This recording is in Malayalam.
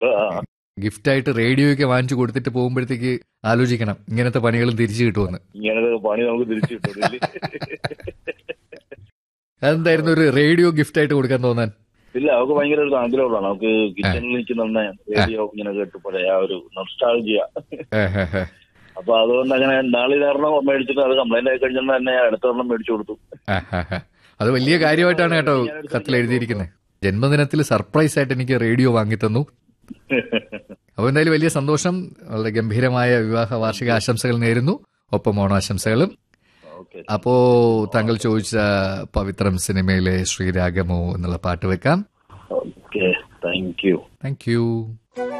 ആ, ഗിഫ്റ്റായിട്ട് റേഡിയോയൊക്കെ വാങ്ങിച്ചു കൊടുത്തിട്ട് പോകുമ്പോഴത്തേക്ക് ആലോചിക്കണം ഇങ്ങനത്തെ പണികളും തിരിച്ചു കിട്ടുമെന്ന് ഇങ്ങനത്തെ പണി നമുക്ക് തിരിച്ചു കിട്ടും അതെന്തായിരുന്നു ഒരു റേഡിയോ ഗിഫ്റ്റായിട്ട് കൊടുക്കാൻ തോന്നാൻ ഇല്ല അവർക്ക് ഭയങ്കര ഒരു ആഗ്രഹമുള്ളതാണ് നമുക്ക് കിച്ചണിൽ നിൽക്കുന്ന റേഡിയോ ഇങ്ങനെ കേട്ട് പഴയ ആ ഒരു നൊസ്റ്റാൾജിയ ഏഹ് ഏഹ് ഏഹ്. അപ്പൊ അതുകൊണ്ട് അങ്ങനെ നാളിതൊരെണ്ണം മേടിച്ചിട്ട് അത് കംപ്ലൈന്റ് ആയി കഴിഞ്ഞാൽ തന്നെ അടുത്തൊരെണ്ണം മേടിച്ചു കൊടുത്തു ആഹ് ആഹ് ആഹ്. അത് വലിയ കാര്യമായിട്ടാണ് കേട്ടോ കത്തിൽ എഴുതിയിരിക്കുന്നത് ജന്മദിനത്തിൽ സർപ്രൈസ് ആയിട്ട് എനിക്ക് റേഡിയോ വാങ്ങിത്തന്നു അപ്പോൾ എന്തായാലും വലിയ സന്തോഷം വളരെ ഗംഭീരമായ വിവാഹ വാർഷിക ആശംസകൾ നേരുന്നു ഒപ്പം ഓണാശംസകളും ഓക്കെ അപ്പോ താങ്കൾ ചോദിച്ച പവിത്രം സിനിമയിലെ ശ്രീരാഗമോ എന്നുള്ള പാട്ട് വെക്കാം okay thank you thank U